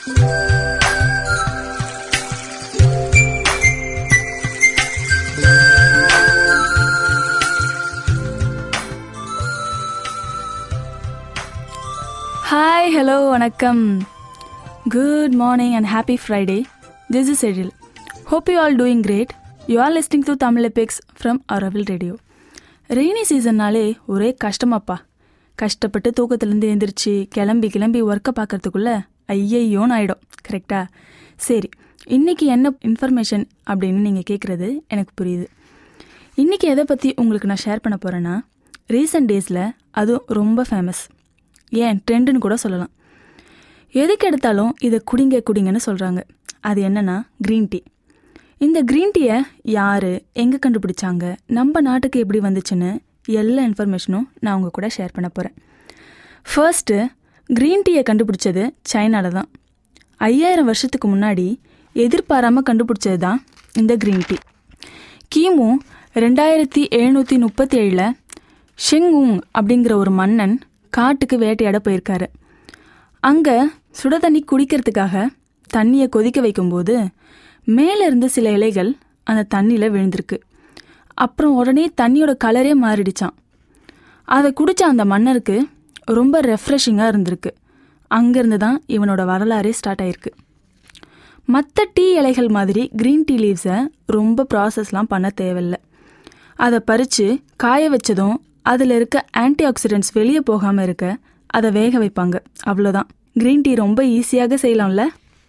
hi hello வணக்கம் good morning and happy Friday this is Ezhil hope you all doing great you are listening to Tamil epics from Aravil radio rainy சீசன்னாலே ஒரே கஷ்டமாப்பா கஷ்டப்பட்டு தூக்கத்துலேருந்து எழுந்திரிச்சு கிளம்பி கிளம்பி ஒர்க்கை பார்க்கறதுக்குள்ள ஐயையோன்னு ஆயிடும் கரெக்டா சரி இன்னைக்கு என்ன இன்ஃபர்மேஷன் அப்படின்னு நீங்கள் கேட்குறது எனக்கு புரியுது இன்றைக்கி எதை பற்றி உங்களுக்கு நான் ஷேர் பண்ண போகிறேன்னா ரீசெண்ட் டேஸில் அதுவும் ரொம்ப ஃபேமஸ் ஏன் ட்ரெண்டுன்னு கூட சொல்லலாம் எதுக்கு எடுத்தாலும் இதை குடிங்க குடிங்கன்னு சொல்கிறாங்க அது என்னன்னா க்ரீன் டீ இந்த க்ரீன் டீயை யார் எங்கே கண்டுபிடிச்சாங்க நம்ம நாட்டுக்கு எப்படி வந்துச்சுன்னு எல்லா இன்ஃபர்மேஷனும் நான் உங்கள் கூட ஷேர் பண்ண போகிறேன் ஃபர்ஸ்ட்டு க்ரீன் டீயை கண்டுபிடிச்சது சைனால தான் ஐயாயிரம் வருஷத்துக்கு முன்னாடி எதிர்பாராமல் கண்டுபிடிச்சது தான் இந்த க்ரீன் டீ கிமு ரெண்டாயிரத்தி எழுநூற்றி முப்பத்தி ஏழில் ஷெங்உங் அப்படிங்கிற ஒரு மன்னன் காட்டுக்கு வேட்டையாட போயிருக்காரு அங்கே சுட தண்ணி குடிக்கிறதுக்காக தண்ணியை கொதிக்க வைக்கும்போது மேலே இருந்து சில இலைகள் அந்த தண்ணியில் விழுந்திருக்கு அப்புறம் உடனே தண்ணியோட கலரே மாறிடுச்சான் அதை குடித்த அந்த மன்னருக்கு ரொம்ப ரெஃப்ரெஷிங்காக இருந்திருக்கு அங்கேருந்து தான் இவனோட வரலாறே ஸ்டார்ட் ஆயிருக்கு மற்ற டீ இலைகள் மாதிரி க்ரீன் டீ லீவ்ஸை ரொம்ப ப்ராசஸ்லாம் பண்ண தேவையில்ல அதை பறித்து காய வச்சதும் அதில் இருக்க ஆன்டி ஆக்சிடென்ட்ஸ் வெளியே போகாமல் இருக்க அதை வேக வைப்பாங்க அவ்வளோதான் க்ரீன் டீ ரொம்ப ஈஸியாக செய்யலாம்ல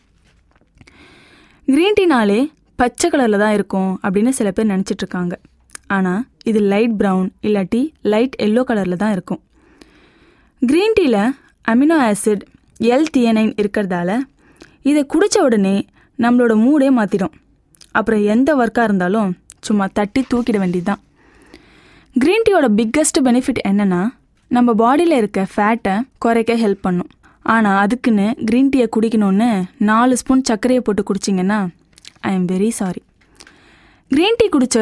க்ரீன் டீனாலே பச்சை கலரில் தான் இருக்கும் அப்படின்னு சில பேர் நினச்சிட்டு இருக்காங்க ஆனால் இது லைட் ப்ரௌன் இல்லாட்டி லைட் எல்லோ கலரில் தான் இருக்கும் க்ரீன் டீயில் அமினோ ஆசிட் எல் தியனைன் இருக்கிறதால இதை குடித்த உடனே நம்மளோட மூடே மாற்றிடும் அப்புறம் எந்த ஒர்க்காக இருந்தாலும் சும்மா தட்டி தூக்கிட வேண்டியதுதான் க்ரீன் டீயோட பிக்கஸ்ட் பெனிஃபிட் என்னென்னா நம்ம பாடியில் இருக்க ஃபேட்டை குறைக்க ஹெல்ப் பண்ணும் ஆனால் அதுக்குன்னு க்ரீன் டீயை குடிக்கணும்னு நாலு ஸ்பூன் சர்க்கரையை போட்டு குடிச்சிங்கன்னா I am very sorry green tea குடித்த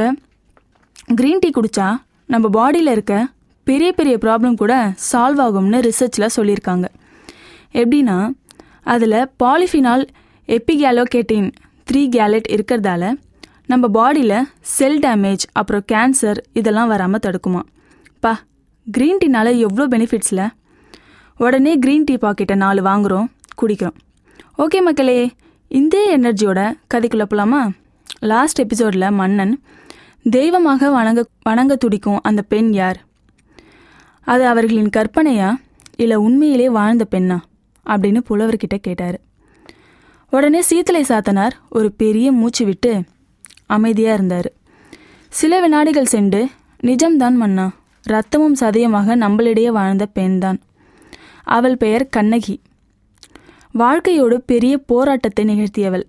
க்ரீன் டீ குடித்தா நம்ம பாடியில் இருக்க பெரிய பெரிய ப்ராப்ளம் கூட சால்வ் ஆகும்னு ரிசர்ச்சில் சொல்லியிருக்காங்க எப்படின்னா அதில் பாலிஃபினால் எப்பிகேலோகேட்டின் த்ரீ கேலட் இருக்கிறதால நம்ம பாடியில் செல் டேமேஜ் அப்புறம் கேன்சர் இதெல்லாம் வராமல் தடுக்குமா பா க்ரீன் டீனால் எவ்வளோ பெனிஃபிட்ஸில் உடனே க்ரீன் டீ பாக்கெட்டை நாலு வாங்குகிறோம் குடிக்கிறோம் ஓகே மக்களே இந்த எனர்ஜியோட கதைக்குள்ள போலாமா லாஸ்ட் எபிசோடில் மன்னன் தெய்வமாக வணங்க வணங்க துடிக்கும் அந்த பெண் யார் அது அவர்களின் கற்பனையா இல்லை உண்மையிலே வாழ்ந்த பெண்ணா அப்படின்னு புலவர்கிட்ட கேட்டார் உடனே சீத்தலை சாத்தனார் ஒரு பெரிய மூச்சு விட்டு அமைதியாக இருந்தார் சில வினாடிகள் சென்று நிஜம்தான் மன்னா ரத்தமும் சதயமாக நம்மளிடையே வாழ்ந்த பெண்தான் அவள் பெயர் கண்ணகி வாழ்க்கையோடு பெரிய போராட்டத்தை நிகழ்த்தியவள்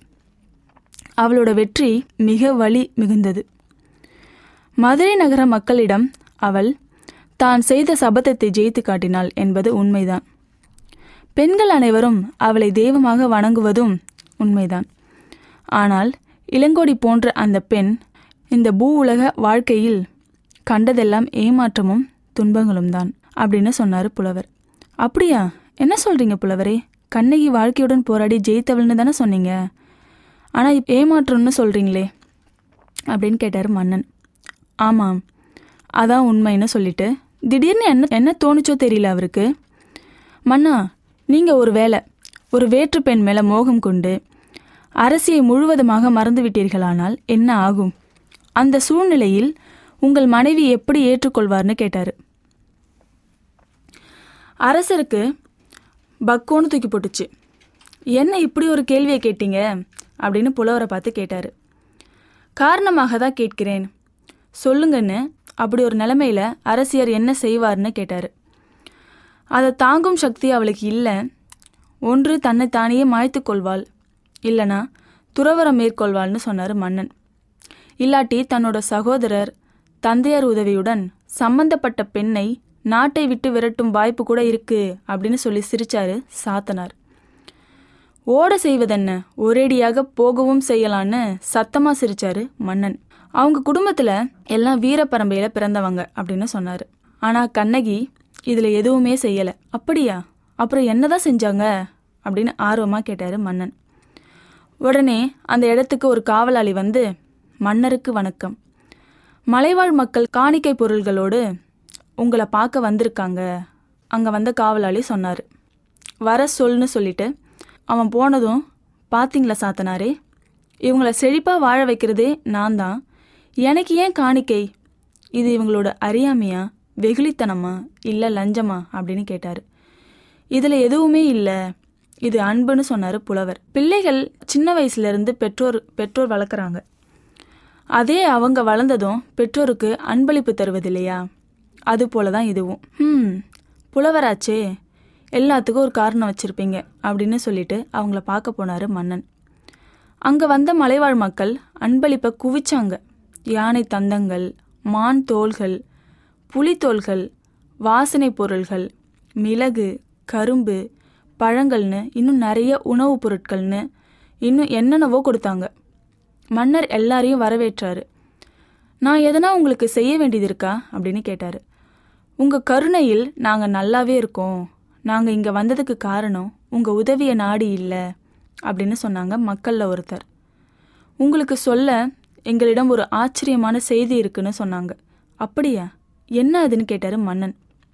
அவளோட வெற்றி மிக வலி மிகுந்தது மதுரை நகர மக்களிடம் அவள் தான் செய்த சபதத்தை ஜெயித்து காட்டினாள் என்பது உண்மைதான் பெண்கள் அனைவரும் அவளை தெய்வமாக வணங்குவதும் உண்மைதான் ஆனால் இளங்கோடி போன்ற அந்த பெண் இந்த பூ உலக வாழ்க்கையில் கண்டதெல்லாம் ஏமாற்றமும் துன்பங்களும் தான் அப்படின்னு சொன்னார் புலவர் அப்படியா என்ன சொல்றீங்க புலவரே கண்ணகி வாழ்க்கையுடன் போராடி ஜெயித்தவள்னு தானே சொன்னீங்க ஆனால் இப் ஏமாற்றம்னு சொல்கிறீங்களே அப்படின்னு கேட்டார் மன்னன் ஆமாம் அதான் உண்மைன்னு சொல்லிட்டு திடீர்னு என்ன என்ன தோணுச்சோ தெரியல அவருக்கு மன்னா நீங்கள் ஒரு வேலை ஒரு வேற்று பெண் மேலே மோகம் கொண்டு அரசியை முழுவதுமாக மறந்து விட்டீர்களானால் என்ன ஆகும் அந்த சூழ்நிலையில் உங்கள் மனைவி எப்படி ஏற்றுக்கொள்வார்னு கேட்டார் அரசருக்கு பக்கோன்னு தூக்கி போட்டுச்சு என்ன இப்படி ஒரு கேள்வியை கேட்டீங்க அப்படின்னு புலவரை பார்த்து கேட்டார் காரணமாக தான் கேட்கிறேன் சொல்லுங்கன்னு அப்படி ஒரு நிலைமையில அரசியர் என்ன செய்வார்னு கேட்டார் அதை தாங்கும் சக்தி அவளுக்கு இல்லை ஒன்று தன்னை தானே மாய்த்து கொள்வாள் இல்லனா துறவரம் மேற்கொள்வாள்னு சொன்னார் மன்னன் இல்லாட்டி தன்னோட சகோதரர் தந்தையார் உதவியுடன் சம்பந்தப்பட்ட பெண்ணை நாட்டை விட்டு விரட்டும் வாய்ப்பு கூட இருக்கு அப்படின்னு சொல்லி சிரிச்சாரு சாத்தனார் ஓட செய்வதென்ன ஒரேடியாக போகவும் செய்யலான்னு சத்தமா சிரிச்சாரு மன்னன் அவங்க குடும்பத்துல எல்லாம் வீரப்பரம்பையில பிறந்தவங்க அப்படின்னு சொன்னாரு ஆனா கண்ணகி இதுல எதுவுமே செய்யல அப்படியா அப்புறம் என்னதான் செஞ்சாங்க அப்படின்னு ஆர்வமாக கேட்டார் மன்னன் உடனே அந்த இடத்துக்கு ஒரு காவலாளி வந்து மன்னருக்கு வணக்கம் மலைவாழ் மக்கள் காணிக்கை பொருள்களோடு உங்களை பார்க்க வந்திருக்காங்க அங்கே வந்த காவலாளி சொன்னார் வர சொல்னு சொல்லிட்டு அவன் போனதும் பார்த்தீங்களா சாத்தனாரே இவங்கள செழிப்பாக வாழ வைக்கிறதே நான் தான் எனக்கு ஏன் காணிக்கை இது இவங்களோட அறியாமையா வெகுளித்தனமா இல்லை லஞ்சமா அப்படின்னு கேட்டார் இதில் எதுவுமே இல்லை இது அன்புன்னு சொன்னார் புலவர் பிள்ளைகள் சின்ன வயசுலேருந்து பெற்றோர் பெற்றோர் வளர்க்குறாங்க அதே அவங்க வளர்ந்ததும் பெற்றோருக்கு அன்பளிப்பு தருவதில்லையா அது போல தான் இதுவும் ம் புலவராச்சே எல்லாத்துக்கும் ஒரு காரணம் வச்சுருப்பீங்க அப்படின்னு சொல்லிட்டு அவங்கள பார்க்க போனார் மன்னன் அங்கே வந்த மலைவாழ் மக்கள் அன்பளிப்பை குவிச்சாங்க யானை தந்தங்கள் மான் தோள்கள் புலித்தோல்கள் வாசனை பொருள்கள் மிளகு கரும்பு பழங்கள்னு இன்னும் நிறைய உணவுப் பொருட்கள்னு இன்னும் என்னென்னவோ கொடுத்தாங்க மன்னர் எல்லாரையும் வரவேற்றாரு நான் எதனா உங்களுக்கு செய்ய வேண்டியது இருக்கா அப்படின்னு கேட்டார் உங்கள் கருணையில் நாங்கள் நல்லாவே இருக்கோம் நாங்கள் இங்கே வந்ததுக்கு காரணம் உங்கள் உதவியை நாடி இல்லை அப்படின்னு சொன்னாங்க மக்களில் ஒருத்தர் உங்களுக்கு சொல்ல எங்களிடம் ஒரு ஆச்சரியமான செய்தி இருக்குன்னு சொன்னாங்க அப்படியா என்ன அதுன்னு கேட்டார் மன்னன்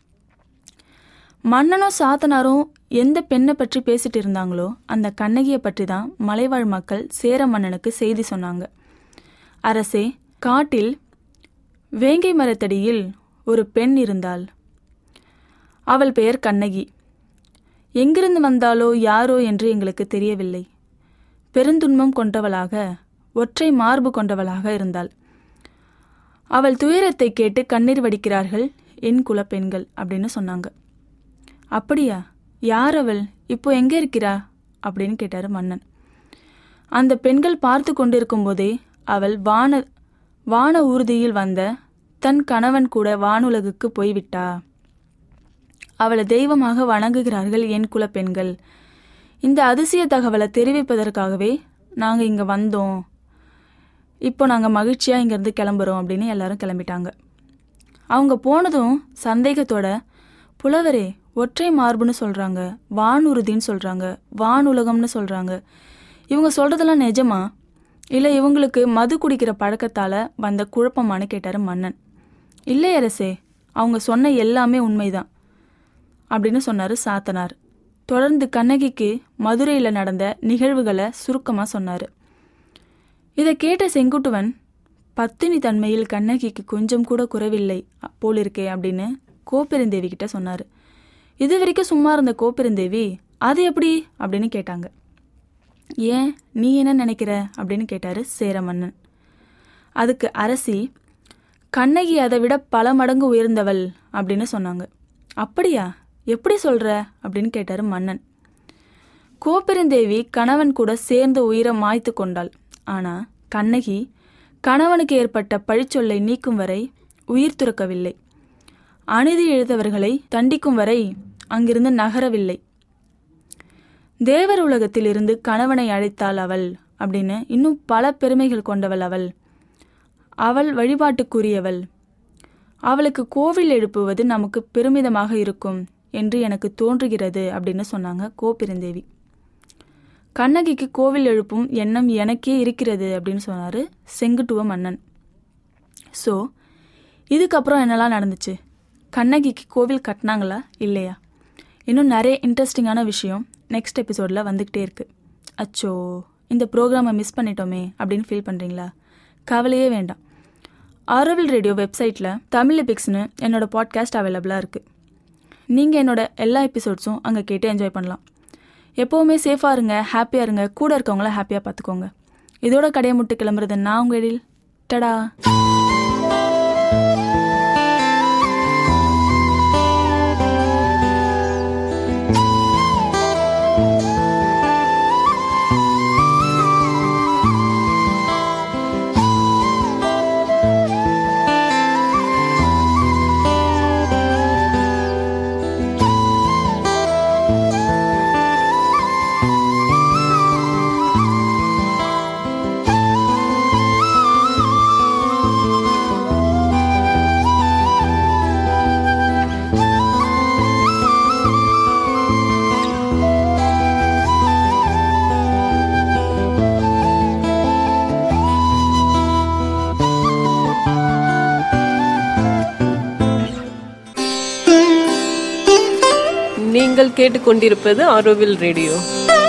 மன்னனும் சாத்தனாரும் எந்த பெண்ணை பற்றி பேசிட்டு இருந்தாங்களோ அந்த கண்ணகியை பற்றி தான் மலைவாழ் மக்கள் சேர மன்னனுக்கு செய்தி சொன்னாங்க அரசே காட்டில் வேங்கை மரத்தடியில் ஒரு பெண் இருந்தாள் அவள் பெயர் கண்ணகி எங்கிருந்து வந்தாலோ யாரோ என்று எங்களுக்கு தெரியவில்லை பெருந்துன்பம் கொண்டவளாக ஒற்றை மார்பு கொண்டவளாக இருந்தாள் அவள் துயரத்தை கேட்டு கண்ணீர் வடிக்கிறார்கள் என் குல பெண்கள் அப்படின்னு சொன்னாங்க அப்படியா யார் அவள் இப்போ எங்கே இருக்கிறா அப்படின்னு கேட்டார் மன்னன் அந்த பெண்கள் பார்த்து கொண்டிருக்கும் போதே அவள் வான வான ஊர்தியில் வந்த தன் கணவன் கூட வானுலகுக்கு போய்விட்டா அவளை தெய்வமாக வணங்குகிறார்கள் என் குல பெண்கள் இந்த அதிசய தகவலை தெரிவிப்பதற்காகவே நாங்கள் இங்கே வந்தோம் இப்போ நாங்கள் மகிழ்ச்சியாக இங்கேருந்து கிளம்புறோம் அப்படின்னு எல்லாரும் கிளம்பிட்டாங்க அவங்க போனதும் சந்தேகத்தோட புலவரே ஒற்றை மார்புன்னு சொல்கிறாங்க வானுறுதின்னு சொல்கிறாங்க வானுலகம்னு சொல்கிறாங்க இவங்க சொல்கிறதெல்லாம் நிஜமா இல்லை இவங்களுக்கு மது குடிக்கிற பழக்கத்தால் வந்த குழப்பமானு கேட்டார் மன்னன் இல்லை அரசே அவங்க சொன்ன எல்லாமே உண்மைதான் அப்படின்னு சொன்னார் சாத்தனார் தொடர்ந்து கண்ணகிக்கு மதுரையில் நடந்த நிகழ்வுகளை சுருக்கமாக சொன்னார் இதை கேட்ட செங்குட்டுவன் பத்தினி தன்மையில் கண்ணகிக்கு கொஞ்சம் கூட குறைவில்லை போலிருக்கே அப்படின்னு கோப்பெருந்தேவி கிட்ட சொன்னார் இது வரைக்கும் சும்மா இருந்த கோப்பெருந்தேவி அது எப்படி அப்படின்னு கேட்டாங்க ஏன் நீ என்ன நினைக்கிற அப்படின்னு கேட்டாரு சேரமன்னன் அதுக்கு அரசி கண்ணகி அதை விட பல மடங்கு உயர்ந்தவள் அப்படின்னு சொன்னாங்க அப்படியா எப்படி சொல்ற அப்படின்னு கேட்டாரு மன்னன் கோப்பெருந்தேவி கணவன் கூட சேர்ந்து உயிரை மாய்த்து கொண்டாள் ஆனா கண்ணகி கணவனுக்கு ஏற்பட்ட பழிச்சொல்லை நீக்கும் வரை உயிர் துறக்கவில்லை அநீதி இழுத்தவர்களை தண்டிக்கும் வரை அங்கிருந்து நகரவில்லை தேவர் உலகத்தில் இருந்து கணவனை அழைத்தாள் அவள் அப்படின்னு இன்னும் பல பெருமைகள் கொண்டவள் அவள் அவள் வழிபாட்டுக்குரியவள் அவளுக்கு கோவில் எழுப்புவது நமக்கு பெருமிதமாக இருக்கும் என்று எனக்கு தோன்றுகிறது அப்படின்னு சொன்னாங்க கோபிருந்தேவி கண்ணகிக்கு கோவில் எழுப்பும் எண்ணம் எனக்கே இருக்கிறது அப்படின்னு சொன்னார் செங்குட்டுவ மன்னன் ஸோ இதுக்கப்புறம் என்னெல்லாம் நடந்துச்சு கண்ணகிக்கு கோவில் கட்டினாங்களா இல்லையா இன்னும் நிறைய இன்ட்ரெஸ்டிங்கான விஷயம் நெக்ஸ்ட் எபிசோடில் வந்துக்கிட்டே இருக்குது அச்சோ இந்த ப்ரோக்ராமை மிஸ் பண்ணிட்டோமே அப்படின்னு ஃபீல் பண்ணுறீங்களா கவலையே வேண்டாம் ஆரவில் ரேடியோ வெப்சைட்டில் தமிழ் எபிக்ஸ்னு என்னோடய பாட்காஸ்ட் அவைலபிளாக இருக்குது நீங்கள் என்னோட எல்லா எபிசோட்ஸும் அங்கே கேட்டு என்ஜாய் பண்ணலாம் எப்போவுமே சேஃபாக இருங்க ஹாப்பியாக இருங்க கூட இருக்கவங்கள ஹாப்பியாக பார்த்துக்கோங்க இதோட கடையை முட்டு கிளம்புறது நான் உங்கள் எழில் டடா நீங்கள் கேட்டுக்கொண்டிருப்பது ஆரோவில் ரேடியோ